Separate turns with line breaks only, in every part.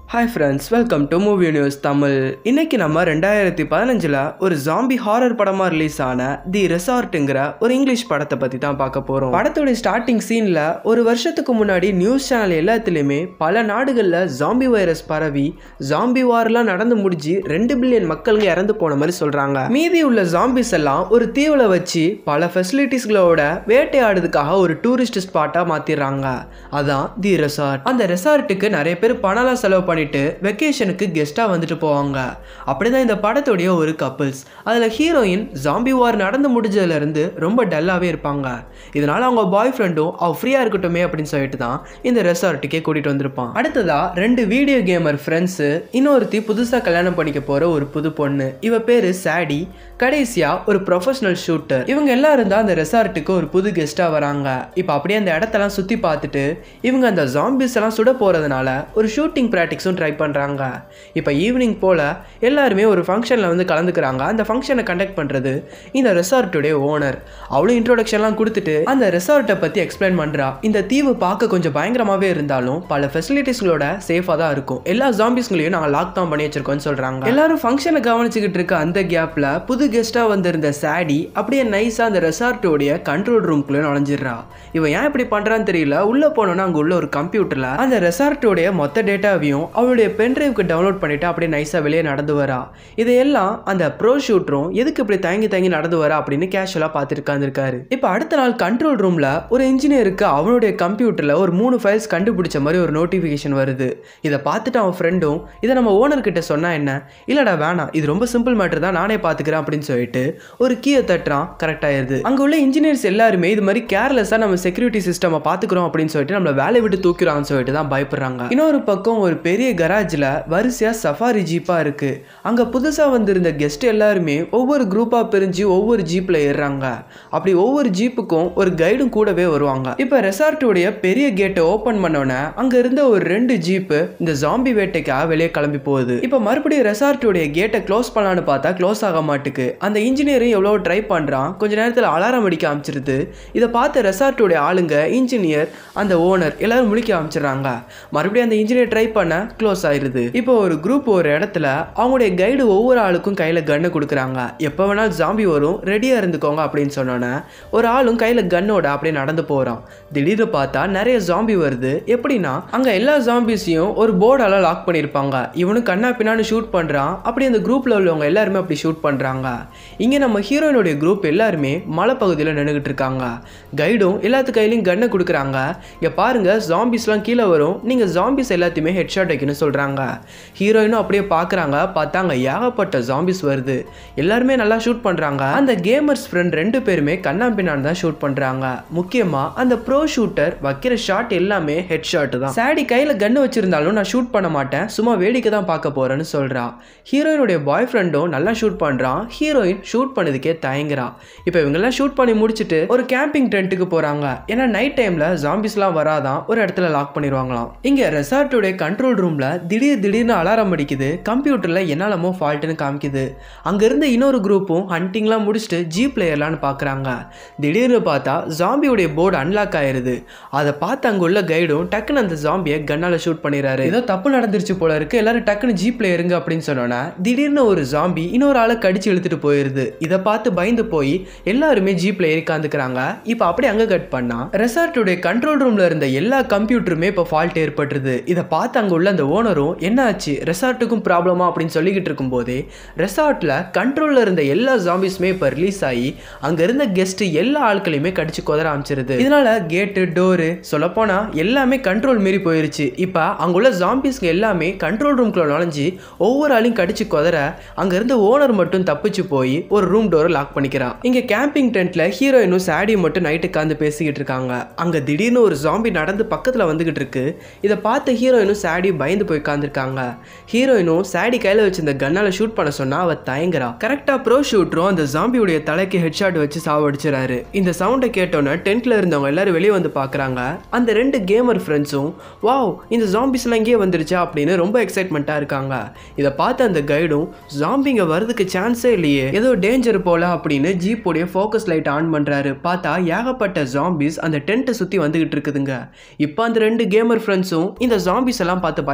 hi friends welcome to movie news Tamil இன்னைக்கு நம்ம ரெண்டாயிரத்தி பதினஞ்சில் ஒரு ஜாம்பி ஹாரர் படமாக ரிலீஸ் ஆன தி ரெசார்ட்டுங்கிற ஒரு இங்கிலீஷ் படத்தை பற்றி தான் பார்க்க போகிறோம் படத்தோட ஸ்டார்டிங் சீனில் ஒரு வருஷத்துக்கு முன்னாடி நியூஸ் சேனல் எல்லாத்துலேயுமே பல நாடுகளில் ஜாம்பி வைரஸ் பரவி ஜாம்பி வார்லாம் நடந்து முடிஞ்சு ரெண்டு பில்லியன் மக்களுங்க இறந்து போன மாதிரி சொல்கிறாங்க மீதி உள்ள ஜாம்பிஸ் எல்லாம் ஒரு தீவில் வச்சு பல ஃபெசிலிட்டிஸ்களோட வேட்டையாடுறதுக்காக ஒரு டூரிஸ்ட் ஸ்பாட்டாக மாற்றிடுறாங்க அதான் தி ரெசார்ட் அந்த ரெசார்ட்டுக்கு நிறைய பேர் பணம்லாம் செலவு பண்ணிட்டு வெக்கேஷனுக்கு கெஸ்ட்டாக வந்துட்டு போவாங்க அப்படிதான் இந்த படத்துடைய ஒரு கப்புள்ஸ் அதில் ஹீரோயின் ஜாம்பி வார் நடந்து முடிஞ்சதுலேருந்து ரொம்ப டல்லாகவே இருப்பாங்க இதனால அவங்க பாய் ஃப்ரெண்டும் அவ ஃப்ரீயாக இருக்கட்டுமே அப்படின்னு சொல்லிட்டு தான் இந்த ரெசார்ட்டுக்கே கூட்டிகிட்டு வந்திருப்பான் அடுத்ததா ரெண்டு வீடியோ கேமர் ஃப்ரெண்ட்ஸு இன்னொருத்தி புதுசாக கல்யாணம் பண்ணிக்க போகிற ஒரு புது பொண்ணு இவ பேர் சாடி கடைசியாக ஒரு ப்ரொஃபஷனல் ஷூட்டர் இவங்க எல்லாரும் தான் அந்த ரெசார்ட்டுக்கு ஒரு புது கெஸ்ட்டாக வராங்க இப்போ அப்படியே அந்த இடத்தெல்லாம் சுற்றி பார்த்துட்டு இவங்க அந்த ஜாம்பிஸ் எல்லாம் சுட போகிறதுனால ஒரு ஷூட்டிங் ப்ராக்டிக்ஸும் ட்ரை பண்ணுறாங்க இப்போ ஈவினிங் போல் எல்லாருமே ஒரு ஃபங்க்ஷனில் வந்து கலந்துக்கிறாங்க அந்த ஃபங்க்ஷனை கண்டக்ட் பண்ணுறது இந்த ரெசார்ட்டுடைய ஓனர் அவளும் இன்ட்ரோடக்ஷன்லாம் கொடுத்துட்டு அந்த ரெசார்ட்டை பற்றி எக்ஸ்பிளைன் பண்ணுறா இந்த தீவு பார்க்க கொஞ்சம் பயங்கரமாகவே இருந்தாலும் பல ஃபெசிலிட்டிஸ்களோட சேஃபாக தான் இருக்கும் எல்லா ஜாம்பிஸ்களையும் நாங்கள் லாக் டவுன் பண்ணி வச்சிருக்கோம்னு சொல்கிறாங்க எல்லாரும் ஃபங்க்ஷனை கவனிச்சுக்கிட்டு இருக்க அந்த கேப்பில் புது கெஸ்ட்டாக வந்திருந்த சாடி அப்படியே நைஸாக அந்த ரெசார்ட்டோடைய கண்ட்ரோல் ரூம்குள்ளே நுழைஞ்சிடுறா இவன் ஏன் இப்படி பண்ணுறான்னு தெரியல உள்ளே போனோன்னா அங்கே உள்ள ஒரு கம்ப்யூட்டரில் அந்த ரெசார்ட்டோடைய மொத்த டேட்டாவையும் அவளுடைய பென்ட்ரைவ்க்கு டவுன்லோட் பண்ணிட்டு அப்படியே நைஸாக வெளியே நடந்து வரா இதையெல்லாம் அந்த ப்ரோ ஷூட்டரும் எதுக்கு இப்படி தயங்கி தயங்கி நடந்து வரா அப்படின்னு கேஷுவலாக பார்த்துட்டு உட்காந்துருக்காரு இப்போ அடுத்த நாள் கண்ட்ரோல் ரூமில் ஒரு இன்ஜினியருக்கு அவனுடைய கம்ப்யூட்டரில் ஒரு மூணு ஃபைல்ஸ் கண்டுபிடிச்ச மாதிரி ஒரு நோட்டிஃபிகேஷன் வருது இதை பார்த்துட்டு அவன் ஃப்ரெண்டும் இதை நம்ம ஓனர்கிட்ட சொன்னா என்ன இல்லடா வேணாம் இது ரொம்ப சிம்பிள் மேட்டர் தான் நானே பார்த்துக்கிறேன் அப்படின்னு சொல்லிட்டு ஒரு கீயை தட்டுறான் கரெக்ட் ஆயிருது அங்கே உள்ள இன்ஜினியர்ஸ் எல்லாருமே இது மாதிரி கேர்லெஸ்ஸாக நம்ம செக்யூரிட்டி சிஸ்டம் பார்த்துக்கிறோம் அப்படின்னு சொல்லிட்டு நம்மளை வேலையை விட்டு தூக்கிறான்னு சொல்லிட்டு தான் பயப்படுறாங்க இன்னொரு பக்கம் ஒரு பெரிய கராஜில் வரிசையாக சஃபாரி ஜீப்பாக இருக்கு அங்கே புதுசாக வந்திருந்த கெஸ்ட் எல்லாருமே ஒவ்வொரு குரூப்பாக பிரிஞ்சு ஒவ்வொரு ஜீப்பில் ஏறுறாங்க அப்படி ஒவ்வொரு ஜீப்புக்கும் ஒரு கைடும் கூடவே வருவாங்க இப்போ ரெசார்ட்டுடைய பெரிய கேட்டை ஓப்பன் பண்ணோன்னே அங்கே இருந்த ஒரு ரெண்டு ஜீப்பு இந்த ஜாம்பி வேட்டைக்காக வெளியே கிளம்பி போகுது இப்போ மறுபடியும் ரெசார்ட்டுடைய கேட்டை க்ளோஸ் பண்ணலான்னு பார்த்தா க்ளோஸ் ஆக மாட்டுக்கு அந்த இன்ஜினியரும் எவ்வளோ ட்ரை பண்ணுறான் கொஞ்ச நேரத்தில் அலாரம் அடிக்க ஆரம்பிச்சிருது இதை பார்த்த ரெசார்ட்டுடைய ஆளுங்க இன்ஜினியர் அந்த ஓனர் எல்லாரும் முழிக்க ஆரம்பிச்சிடுறாங்க மறுபடியும் அந்த இன்ஜினியர் ட்ரை பண்ண க்ளோஸ் ஆயிருது இப்போ ஒரு குரூப் ஒரு இடத்துல அவங்களுடைய கைடு ஒவ்வொரு ஆளுக்கும் கையில் கன்னு கொடுக்குறாங்க எப்போ வேணாலும் ஜாம்பி வரும் ரெடியாக இருந்துக்கோங்க அப்படின்னு சொன்னோன்னே ஒரு ஆளும் கையில் கன்னோட அப்படியே நடந்து போகிறான் திடீர்னு பார்த்தா நிறைய ஜாம்பி வருது எப்படின்னா அங்கே எல்லா ஜாம்பிஸையும் ஒரு போர்டால லாக் பண்ணியிருப்பாங்க இவனும் கண்ணா பின்னான்னு ஷூட் பண்ணுறான் அப்படி அந்த குரூப்பில் உள்ளவங்க எல்லாருமே அப்படி ஷூட் பண்ணுறாங்க இங்கே நம்ம ஹீரோயினுடைய குரூப் எல்லாருமே மலைப்பகுதியில் நின்றுக்கிட்டு இருக்காங்க கைடும் எல்லாத்து கையிலையும் கன்னை கொடுக்குறாங்க இங்கே பாருங்க ஜாம்பிஸ்லாம் கீழே வரும் நீங்கள் ஜாம்பிஸ் எல்லாத்தையுமே ஹெட்ஷாட் வைக்கணும்னு சொல்கிறாங்க ஹீரோயினும் அப்படியே பார்க்குறாங்க பார்த்தாங்க ஏகப்பட்ட ஜாம்பிஸ் வருது எல்லாருமே நல்லா ஷூட் பண்ணுறாங்க அந்த கேமர்ஸ் ஃப்ரெண்ட் ரெண்டு பேருமே கண்ணாம்பின்னான் தான் ஷூட் பண்ணுறாங்க முக்கியமாக அந்த ப்ரோ ஷூட்டர் வைக்கிற ஷாட் எல்லாமே ஹெட் ஷாட் தான் சாடி கையில் கன்று வச்சிருந்தாலும் நான் ஷூட் பண்ண மாட்டேன் சும்மா வேடிக்கை தான் பார்க்க போறேன்னு சொல்றா ஹீரோயினுடைய பாய் ஃப்ரெண்டும் நல்லா ஷூட் பண்ணுறான் ஹீரோயின் ஷூட் பண்ணதுக்கே தயங்குறா இப்போ இவங்கெல்லாம் ஷூட் பண்ணி முடிச்சுட்டு ஒரு கேம்பிங் டென்ட்டுக்கு போகிறாங்க ஏன்னா நைட் டைமில் ஜாம்பிஸ்லாம் வராதான் ஒரு இடத்துல லாக் பண்ணிடுவாங்களாம் இங்கே ரெசார்ட்டுடைய கண்ட்ரோல் ரூமில் திடீர் திடீர்னு அலாரம் அடிக்குது கம்ப்யூட்டரில் என்னெல்லாமோ ஃபால்ட்டுன்னு காமிக்குது அங்கேருந்து இன்னொரு குரூப்பும் ஹண்டிங்லாம் முடிச்சுட்டு ஜீப்பில் ஏறலான்னு பார்க்குறாங்க திடீர்னு பார்த்தா ஜாம்பியோடைய போர்டு அன்லாக் ஆயிருது அதை பார்த்து அங்கே உள்ள கைடும் டக்குன்னு அந்த ஜாம்பியை கண்ணால் ஷூட் பண்ணிடுறாரு ஏதோ தப்பு நடந்துருச்சு போல இருக்கு எல்லாரும் டக்குன்னு ஜீப்ல இருங்க அப்படின்னு சொன்னோன்னா திடீர்னு ஒரு ஜாம்பி இன்னொரு ஆளை கடிச்சு இழுத்துட்டு போயிருது இதை பார்த்து பயந்து போய் எல்லாருமே ஜீப்ல ஏறி காந்துக்கிறாங்க இப்போ அப்படியே அங்கே கட் பண்ணா ரெசார்ட்டுடைய கண்ட்ரோல் ரூம்ல இருந்த எல்லா கம்ப்யூட்டருமே இப்போ ஃபால்ட் ஏற்பட்டுருது இதை பார்த்து அங்கே உள்ள அந்த ஓனரும் என்ன ஆச்சு ரெசார்ட்டுக்கும் ப்ராப்ளமா அப்படின்னு சொல்லிக்கிட்டு இருக்கும்போதே ரெசார்ட்ல கண்ட்ரோல்ல இருந்த எல்லா ஜாம்பிஸுமே இப்போ ரிலீஸ் ஆகி அங்க இருந்த கெஸ்ட் எல்லா ஆட்களையுமே கடிச்சு கொதற ஆரம்பிச்சிருது இதனால கேட்டு டோரு சொல்லப்போனா எல்லாமே கண்ட்ரோல் மீறி போயிருச்சு இப்போ அங்குள்ள ஜாம்பிஸ்க்கு எல்லாமே கண்ட்ரோல் ரூம்குள்ள நுழைஞ்சு ஒவ்வொரு ஆளையும் கடிச்சு கொதற அங்க இருந்த ஓனர் மட்டும் தப்பிச்சு போய் ஒரு ரூம் டோரை லாக் பண்ணிக்கிறான் இங்க கேம்பிங் டென்ட்ல ஹீரோயினும் சாடியும் மட்டும் நைட்டு உட்காந்து பேசிக்கிட்டு இருக்காங்க அங்க திடீர்னு ஒரு ஜாம்பி நடந்து பக்கத்துல வந்துகிட்டு இருக்கு இதை பார்த்த ஹீரோயினும் சாடி பயந்து போய் உட்காந்துருக்காங்க ஹீரோயினும் சாடி கையில வச்சிருந்த கன்னால ஷூட் பண்ண சொன்னா அவ தயங்குறா கரெக்டா ப்ரோ ஷூட்டரும் அந்த ஜாம்பியுடைய தலைக்கு ஹெட்ஷாட் வச்சு சாவடிச்சிடறாரு இந்த சவுண்டை கேட்டோன்னே டென்ட்ல இருந்தவங்க எல்லாரும் வெளியே வந்து பாக்குறாங்க அந்த ரெண்டு கேமர் ஃப்ரெண்ட்ஸும் வாவ் இந்த ஜாம்பிஸ்லாம் இங்கேயே வந்துருச்சா அப்படின்னு ரொம்ப எக்ஸைட்மெண்ட்டாக இருக்காங்க இதை பார்த்து அந்த கைடும் ஜாம்பிங்க வரதுக்கு சான்ஸே இல்லையே ஏதோ டேஞ்சர் போல அப்படின்னு ஜீப்போடைய ஃபோக்கஸ் லைட் ஆன் பண்ணுறாரு பார்த்தா ஏகப்பட்ட ஜாம்பிஸ் அந்த டென்ட்டை சுற்றி வந்துகிட்டு இருக்குதுங்க இப்போ அந்த ரெண்டு கேமர் ஃப்ரெண்ட்ஸும் இந்த ஜாம்பிஸ் எல்லாம் பார்த்து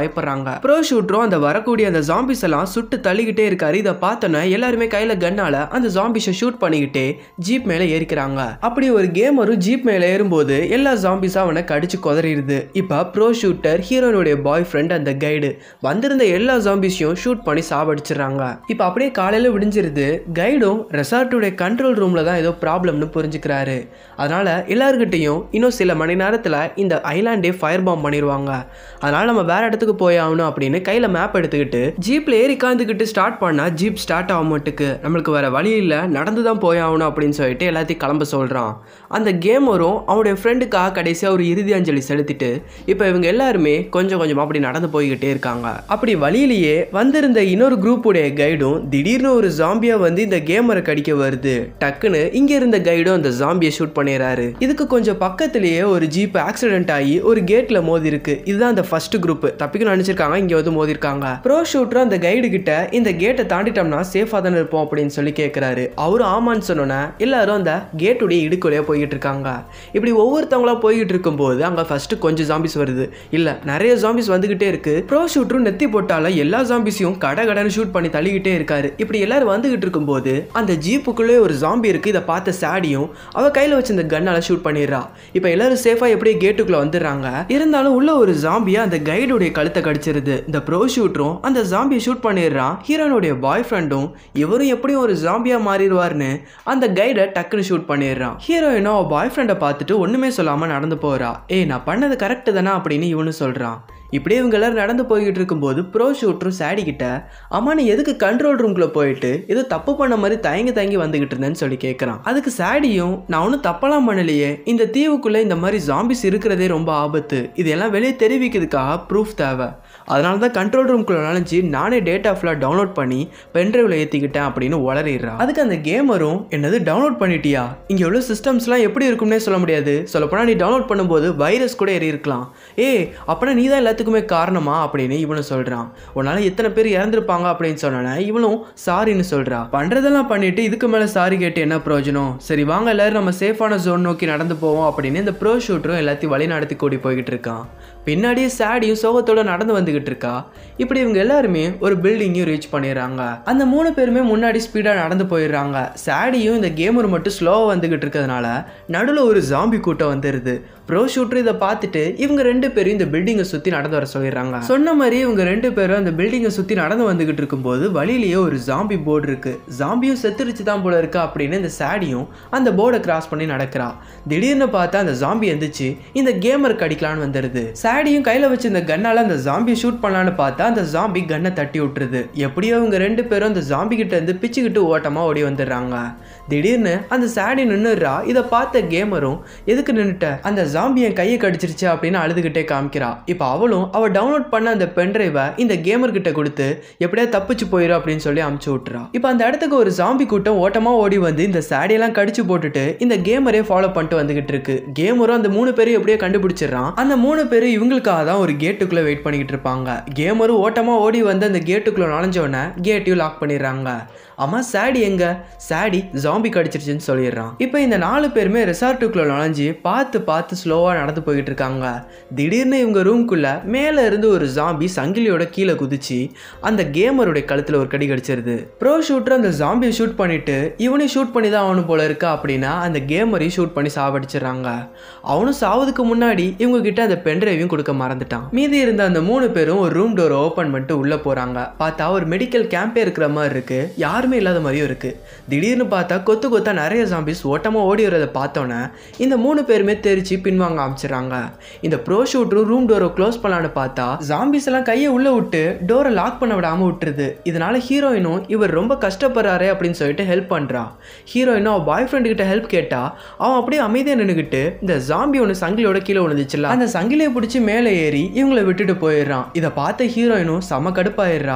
பயப்படுறாங்க ப்ரோ ஷூட்டரும் அந்த வரக்கூடிய அந்த ஜாம்பிஸ் எல்லாம் சுட்டு தள்ளிக்கிட்டே இருக்காரு இதை பார்த்தோன்னே எல்லாருமே கையில கன்னால அந்த ஜாம்பிஸை ஷூட் பண்ணிக்கிட்டே ஜீப் மேல ஏறிக்கிறாங்க அப்படி ஒரு கேமரும் ஜீப் மேல ஏறும்போது எல்லா ஜாம்பிஸும் அவனை கடிச்சு குதறிடுது இப்போ ப்ரோ ஷூட்டர் ஹீரோனுடைய பாய் ஃப்ரெண்ட் அந்த கைடு வந்திருந்த எல்லா ஜாம்பிஸையும் ஷூட் பண்ணி சாவடிச்சிடுறாங்க இப்போ அப்படியே காலையில விடிஞ்சிருது கைடும் ரெசார்ட்டுடைய கண்ட்ரோல் ரூம்ல தான் ஏதோ ப்ராப்ளம்னு புரிஞ்சுக்கிறாரு அதனால எல்லாருக்கிட்டையும் இன்னும் சில மணி நேரத்தில் இந்த ஐலாண்டே ஃபயர் பாம் பண்ணிடுவாங்க அதனால நம்ம வேற இடத்துக்கு போய் ஆகணும் அப்படின்னு கையில் மேப் எடுத்துக்கிட்டு ஜீப்பில் ஏறி காந்துக்கிட்டு ஸ்டார்ட் பண்ணால் ஜீப் ஸ்டார்ட் ஆக மாட்டுக்கு நம்மளுக்கு வேற வழி இல்லை நடந்து தான் போய் ஆகணும் அப்படின்னு சொல்லிட்டு எல்லாத்தையும் கிளம்ப சொல்கிறான் அந்த கேம் வரும் அவனுடைய ஃப்ரெண்டுக்காக கடைசியாக ஒரு இறுதி அஞ்சலி செலுத்திட்டு இப்போ இவங்க எல்லாருமே கொஞ்சம் கொஞ்சமாக அப்படி நடந்து போய்கிட்டே இருக்காங்க அப்படி வழியிலேயே வந்திருந்த இன்னொரு குரூப்புடைய கைடும் திடீர்னு ஒரு ஜாம்பியா வந்து இந்த கேமரை கடிக்க வருது டக்குன்னு இங்க இருந்த கைடும் அந்த ஜாம்பியை ஷூட் பண்ணிடுறாரு இதுக்கு கொஞ்சம் பக்கத்திலேயே ஒரு ஜீப் ஆக்சிடென்ட் ஆகி ஒரு கேட்ல மோதி இருக்கு இதுதான் அந்த ஃபர்ஸ்ட் குரூப் தப்பிக்கணும் நினைச்சிருக்காங்க இங்க வந்து மோதி இருக்காங்க ப்ரோ ஷூட்டர் அந்த கைடு கிட்ட இந்த கேட்டை தாண்டிட்டோம்னா சேஃபா தானே இருப்போம் அப்படின்னு சொல்லி கேட்கிறாரு அவரும் ஆமான்னு சொன்னோன்னே எல்லாரும் அந்த கேட்டுடைய இடுக்குள்ளேயே போய்கிட்டு இருக்காங்க இப்படி ஒவ்வொருத்தவங்களா போய்கிட்டு இருக்கும்போது அங்க ஃபர்ஸ்ட் கொஞ்சம் ஜாம்பிஸ் வருது இல்ல நிறைய ஜாம்பிஸ் வந்துகிட்டே இருக்கு ப்ரோ ஷூட்டரும் நெத்தி போட்டால எல்லா ஜாம்பிஸையும் கட கடன்னு ஷூட் பண்ணி தள்ளிக்கிட்டே இருக்காரு இப்படி எல்லாரும் வந்துகிட்டு இருக்கும்போது அந்த ஜீப்புக்குள்ளே ஒரு ஜாம்பி இருக்கு இதை பார்த்த சாடியும் அவ கையில வச்சிருந்த கன்னால ஷூட் பண்ணிடுறா இப்போ எல்லாரும் சேஃபா எப்படியே கேட்டுக்குள்ள வந்துடுறாங்க இருந்தாலும் உள்ள ஒரு ஜாம்பியா அந்த கைடுடைய கழுத்தை கடிச்சிருது இந்த ப்ரோ ஷூட்டரும் அந்த ஜாம்பியை ஷூட் பண்ணிடுறான் ஹீரோனுடைய பாய் ஃப்ரெண்டும் இவரும் எப்படியும் ஒரு ஜாம்பியா மாறிடுவார்னு அந்த கைடை டக்குன்னு ஷூட் பண்ணிடுறான் ஹீரோயினும் அவ பாய் ஃப்ரெண்டை பார்த்துட்டு ஒண்ணுமே சொல்லாம நடந்து போறா ஏய் நான் பண்ணது கரெக்டு தானே அப்படின்னு இவனு சொல்றான் இப்படியே இவங்க எல்லாரும் நடந்து போய்கிட்டு இருக்கும்போது ப்ரோ ஷூட்டரும் சாடி கிட்ட அம்மா நீ எதுக்கு கண்ட்ரோல் ரூம்குள்ள போயிட்டு ஏதோ தப்பு பண்ண மாதிரி தயங்கி தயங்கி வந்துகிட்டு இருந்தேன்னு சொல்லி கேட்குறான் அதுக்கு சாடியும் நான் ஒன்றும் தப்பெல்லாம் பண்ணலையே இந்த தீவுக்குள்ள இந்த மாதிரி ஜாம்பிஸ் இருக்கிறதே ரொம்ப ஆபத்து இதெல்லாம் வெளியே தெரிவிக்கிறதுக்காக ப்ரூஃப் தேவை அதனால தான் கண்ட்ரோல் ரூம்குள்ள நுழைஞ்சு நானே டேட்டா ஃபுல்லாக டவுன்லோட் பண்ணி பென்ட்ரைவில் ஏற்றிக்கிட்டேன் அப்படின்னு உளறிடுறான் அதுக்கு அந்த கேமரும் என்னது டவுன்லோட் பண்ணிட்டியா இங்கே உள்ள சிஸ்டம்ஸ்லாம் எப்படி இருக்கும்னே சொல்ல முடியாது சொல்லப்போனால் நீ டவுன்லோட் பண்ணும்போது வைரஸ் கூட ஏறி இருக்கலாம் ஏ அப்பனா நீ தான் எல்லாத்துக்குமே காரணமா அப்படின்னு இவனும் சொல்கிறான் உன்னால எத்தனை பேர் இறந்துருப்பாங்க அப்படின்னு சொன்னோன்னே இவனும் சாரின்னு சொல்கிறா பண்ணுறதெல்லாம் பண்ணிட்டு இதுக்கு மேலே சாரி கேட்டு என்ன பிரயோஜனம் சரி வாங்க எல்லாரும் நம்ம சேஃபான ஜோன் நோக்கி நடந்து போவோம் அப்படின்னு இந்த ப்ரோ ஷூட்டரும் எல்லாத்தையும் வழி நடத்தி கூடி போய்கிட்டு இருக்கான் பின்னாடியே சாடியும் சோகத்தோட நடந்து வந்துகிட்டு இருக்கா இப்படி இவங்க எல்லாருமே ஒரு பில்டிங்கையும் ரீச் பண்ணிடுறாங்க அந்த மூணு பேருமே முன்னாடி ஸ்பீடாக நடந்து போயிடுறாங்க சாடியும் இந்த கேமர் மட்டும் ஸ்லோவாக வந்துகிட்டு இருக்கிறதுனால நடுவில் ஒரு ஜாம்பி கூட்டம் வந்துடுது ப்ரோ ஷூட்டர் இதை பார்த்துட்டு இவங்க ரெண்டு பேரும் இந்த பில்டிங்கை சுற்றி நடந்து வர சொல்லிடுறாங்க சொன்ன மாதிரி இவங்க ரெண்டு பேரும் அந்த பில்டிங்கை சுற்றி நடந்து வந்துகிட்டு இருக்கும்போது வழியிலேயே ஒரு ஜாம்பி போர்டு இருக்கு ஜாம்பியும் செத்துருச்சு தான் போல இருக்கு அப்படின்னு இந்த சாடியும் அந்த போர்டை கிராஸ் பண்ணி நடக்கிறா திடீர்னு பார்த்தா அந்த ஜாம்பி எந்திரிச்சு இந்த கேமர் கடிக்கலான்னு வந்துடுது சாடியும் கையில் வச்சு இந்த கன்னால அந்த ஜாம்பியை ஷூட் பண்ணலான்னு பார்த்தா அந்த ஜாம்பி கன்னை தட்டி விட்டுருது எப்படியோ இவங்க ரெண்டு பேரும் அந்த ஜாம்பி கிட்ட இருந்து பிச்சுக்கிட்டு ஓட்டமாக ஓடி வந்துடுறாங்க திடீர்னு அந்த சாடி நின்னுடுறா இதை பார்த்த கேமரும் எதுக்கு நின்னுட்ட அந்த ஜாம்பி என் கையை கடிச்சிருச்சு அப்படின்னு அழுதுகிட்டே காமிக்கிறா இப்போ அவளும் அவ டவுன்லோட் பண்ண அந்த பென்ட்ரைவை இந்த கேமர் கிட்ட கொடுத்து எப்படியா தப்பிச்சு போயிடும் அப்படின்னு சொல்லி அமுச்சு விட்டுறா இப்போ அந்த இடத்துக்கு ஒரு ஜாம்பி கூட்டம் ஓட்டமா ஓடி வந்து இந்த சாடியெல்லாம் கடிச்சு போட்டுட்டு இந்த கேமரே ஃபாலோ பண்ணிட்டு வந்துகிட்டு இருக்கு கேமரும் அந்த மூணு பேரும் எப்படியோ கண்டுபிடிச்சிடுறான் அந்த மூணு பேரும் இவங்களுக்காக தான் ஒரு கேட்டுக்குள்ள வெயிட் பண்ணிக்கிட்டு இருப்பாங்க கேமரும் ஓட்டமா ஓடி வந்து அந்த கேட்டுக்குள்ள நுழைஞ்ச உடனே கேட்டையும் லாக் பண்ணிடுறாங்க அம்மா சாடி எங்க சாடி ஜாம்பி கடிச்சிருச்சுன்னு சொல்லிடுறான் இப்போ இந்த நாலு பேருமே ரெசார்ட்டுக்குள்ள நுழைஞ்சு பார்த்து பார்த்து ஸ்லோவாக நடந்து போய்கிட்டு இருக்காங்க திடீர்னு இவங்க ரூம்குள்ள மேலே இருந்து ஒரு ஜாம்பி சங்கிலியோட கீழே குதிச்சு அந்த கேமருடைய கழுத்தில் ஒரு கடி கடிச்சிருது ப்ரோ ஷூட்டர் அந்த ஜாம்பியை ஷூட் பண்ணிட்டு இவனையும் ஷூட் பண்ணி தான் அவனு போல இருக்கா அப்படின்னா அந்த கேமரையும் ஷூட் பண்ணி சாவடிச்சிடுறாங்க அவனும் சாவதுக்கு முன்னாடி இவங்க கிட்ட அந்த பென்ட்ரைவையும் கொடுக்க மறந்துட்டான் மீதி இருந்த அந்த மூணு பேரும் ஒரு ரூம் டோர் ஓப்பன் பண்ணிட்டு உள்ள போறாங்க பார்த்தா ஒரு மெடிக்கல் கேம்பே இருக்கிற மாதிரி இருக்கு யாருமே இல்லாத மாதிரியும் இருக்கு திடீர்னு பார்த்தா கொத்து கொத்தா நிறைய ஜாம்பிஸ் ஓட்டமா ஓடி வரதை பார்த்தோன்னே இந்த மூணு பேருமே தெரிச்சு பின்வாங்க ஆரம்பிச்சிடுறாங்க இந்த ப்ரோ ஷூட்டரும் ரூம் டோரை க்ளோஸ் பண்ணலான்னு பார்த்தா ஜாம்பிஸ் எல்லாம் கையை உள்ள விட்டு டோரை லாக் பண்ண விடாம விட்டுருது இதனால ஹீரோயினும் இவர் ரொம்ப கஷ்டப்படுறாரு அப்படின்னு சொல்லிட்டு ஹெல்ப் பண்றா ஹீரோயினும் அவ பாய் ஃப்ரெண்டு கிட்ட ஹெல்ப் கேட்டா அவன் அப்படியே அமைதியா நின்னுக்கிட்டு இந்த ஜாம்பி ஒன்று சங்கிலியோட கீழே விழுந்துச்சுல அந்த சங்கிலியை பிடிச்சி மேலே ஏறி இவங்களை விட்டுட்டு போயிடுறான் இதை பார்த்த ஹீரோயினும் செம கடுப்பாயிடுறா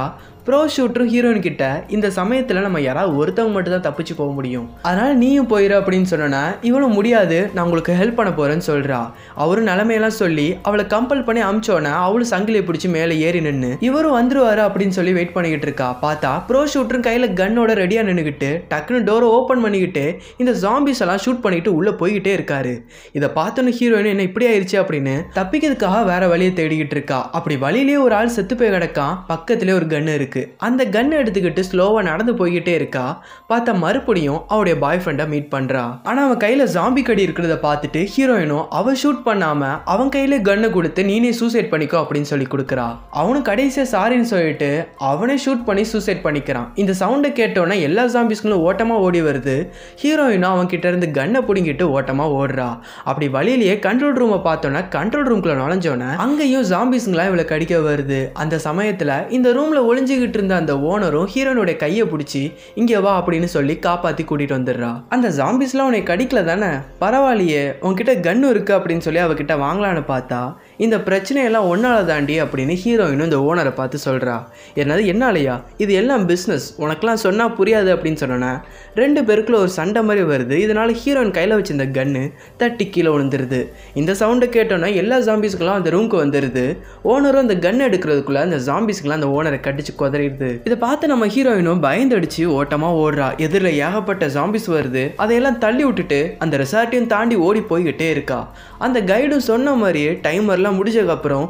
ப்ரோ ஷூட்டரும் ஹீரோயின் கிட்ட இந்த சமயத்தில் நம்ம யாராவது ஒருத்தவங்க மட்டும் தான் தப்பிச்சு போக முடியும் அதனால நீயும் போயிரு அப்படின்னு சொன்னோன்னா இவனும் முடியாது நான் உங்களுக்கு ஹெல்ப் பண்ண போறேன்னு சொல்றா அவரும் நிலைமையெல்லாம் சொல்லி அவளை கம்பல் பண்ணி அமிச்சோன்னே அவளும் சங்கிலியை பிடிச்சி மேலே ஏறி நின்று இவரும் வந்துருவாரு அப்படின்னு சொல்லி வெயிட் பண்ணிக்கிட்டு இருக்கா பார்த்தா ப்ரோ ஷூட்டரும் கையில் கன்னோட ரெடியாக நின்றுக்கிட்டு டக்குன்னு டோரை ஓப்பன் பண்ணிக்கிட்டு இந்த ஜாம்பிஸ் எல்லாம் ஷூட் பண்ணிக்கிட்டு உள்ளே போய்கிட்டே இருக்காரு இதை பார்த்தோன்னு ஹீரோயின் என்ன இப்படி ஆயிடுச்சு அப்படின்னு தப்பிக்கிறதுக்காக வேற வழியை தேடிக்கிட்டு இருக்கா அப்படி வழியிலேயே ஒரு ஆள் செத்து போய் கிடக்கான் பக்கத்திலே ஒரு கன்னு இருக்கு அந்த கன் எடுத்துக்கிட்டு ஸ்லோவாக நடந்து போய்கிட்டே இருக்கா பார்த்தா மறுபடியும் அவருடைய பாய் ஃப்ரெண்டை மீட் பண்றா ஆனா அவன் கையில ஜாம்பி கடி இருக்கிறத பார்த்துட்டு ஹீரோயினும் அவ ஷூட் பண்ணாம அவன் கையில கன்னை கொடுத்து நீனே சூசைட் பண்ணிக்கோ அப்படின்னு சொல்லி கொடுக்குறா அவனும் கடைசியா சாரின்னு சொல்லிட்டு அவனே ஷூட் பண்ணி சூசைட் பண்ணிக்கிறான் இந்த சவுண்டை கேட்டோன்னே எல்லா ஜாம்பிஸ்களும் ஓட்டமா ஓடி வருது ஹீரோயினும் அவன் கிட்ட இருந்து கன்னை பிடுங்கிட்டு ஓட்டமா ஓடுறா அப்படி வழியிலேயே கண்ட்ரோல் ரூமை பார்த்தோன்னா கண்ட்ரோல் ரூம்குள்ள நுழைஞ்சோன்னே அங்கேயும் ஜாம்பிஸ்ங்களாம் இவளை கடிக்க வருது அந்த சமயத்துல இந்த ரூம்ல ஒளிஞ்சுக்கிட்டு இருந்த அந்த ஓனரும் ஹீரோனுடைய கையை பிடிச்சி இங்கே வா அப்படின்னு சொல்லி காப்பாத்தி கூட்டிட்டு வந்துடுறா அந்த ஜாம்பிஸ்லாம் உன்னை கடிக்கல தானே பரவாயில்லையே உன்கிட்ட கன்னு இருக்கு அப்படின்னு சொல்லி அவகிட்ட வாங்கலான்னு பார்த்தா இந்த பிரச்சனையெல்லாம் ஒன்னால தாண்டி அப்படின்னு ஹீரோயினும் இந்த ஓனரை பார்த்து சொல்றா என்னது என்னாலயா இது எல்லாம் பிஸ்னஸ் உனக்கெல்லாம் சொன்னா புரியாது அப்படின்னு சொன்னோன்னே ரெண்டு பேருக்குள்ள ஒரு சண்டை மாதிரி வருது இதனால ஹீரோயின் கையில் வச்சிருந்த கன்னு தட்டி கீழே விழுந்துருது இந்த சவுண்டை கேட்டோன்னே எல்லா ஜாம்பிஸ்களும் அந்த ரூம்க்கு வந்துடுது ஓனரும் அந்த கன் எடுக்கிறதுக்குள்ள அந்த ஜாம்பிஸ்க்குலாம் அந்த ஓனரை கடிச்சு குதறிடுது இதை பார்த்து நம்ம ஹீரோயினும் பயந்தடிச்சு ஓட்டமா ஓடுறா எதிரில் ஏகப்பட்ட ஜாம்பிஸ் வருது அதையெல்லாம் தள்ளி விட்டுட்டு அந்த ரெசார்ட்டையும் தாண்டி ஓடி போய்கிட்டே இருக்கா அந்த கைடும் சொன்ன மாதிரியே டைமர்லாம் முடிஞ்சதுக்கப்புறம்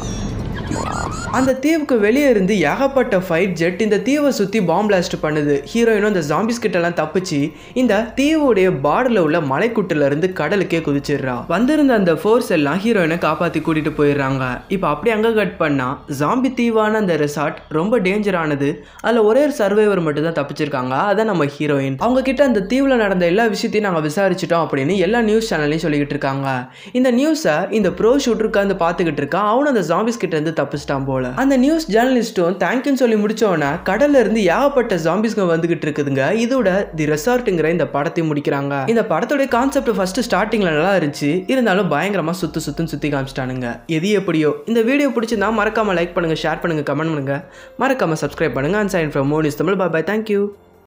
அந்த தீவுக்கு வெளியே இருந்து ஏகப்பட்ட ஃபைட் ஜெட் இந்த தீவை சுற்றி பாம் பிளாஸ்ட் பண்ணுது ஹீரோயினும் அந்த ஜாம்பிஸ் கிட்டலாம் தப்பிச்சு இந்த தீவுடைய பார்டரில் உள்ள மலைக்குட்டுல இருந்து கடலுக்கே குதிச்சிடுறா வந்திருந்த அந்த ஃபோர்ஸ் எல்லாம் ஹீரோயினை காப்பாற்றி கூட்டிட்டு போயிடுறாங்க இப்போ அப்படியே அங்கே கட் பண்ணா ஜாம்பி தீவான அந்த ரெசார்ட் ரொம்ப டேஞ்சரானது அதில் ஒரே ஒரு சர்வைவர் மட்டும் தான் தப்பிச்சிருக்காங்க அதான் நம்ம ஹீரோயின் அவங்க கிட்ட அந்த தீவில் நடந்த எல்லா விஷயத்தையும் நாங்கள் விசாரிச்சிட்டோம் அப்படின்னு எல்லா நியூஸ் சேனல்லையும் சொல்லிக்கிட்டு இருக்காங்க இந்த நியூஸை இந்த ப்ரோ ஷூட்டர் உட்காந்து பார்த்துக்கிட்டு இருக்கான் அவனும் அந்த ஜாம்பிஸ் கிட்ட இருந்து தப்பிச்சிட்டான் போல அந்த நியூஸ் ஜேர்னலிஸ்ட்டும் தேங்க்யூன்னு சொல்லி முடிச்சோன்னா கடல்ல இருந்து ஏகப்பட்ட ஜாம்பிஸ்ங்க வந்துகிட்டு இருக்குதுங்க இதோட தி ரெசார்ட்டுங்கிற இந்த படத்தை முடிக்கிறாங்க இந்த படத்தோட கான்செப்ட் ஃபர்ஸ்ட் ஸ்டார்டிங்ல நல்லா இருந்துச்சு இருந்தாலும் பயங்கரமா சுத்து சுத்துன்னு சுத்தி காமிச்சிட்டானுங்க எது எப்படியோ இந்த வீடியோ பிடிச்சிருந்தா மறக்காம லைக் பண்ணுங்க ஷேர் பண்ணுங்க கமெண்ட் பண்ணுங்க மறக்காம சப்ஸ்கிரைப் பண்ணுங்க and sign from Monis Tamil bye thank you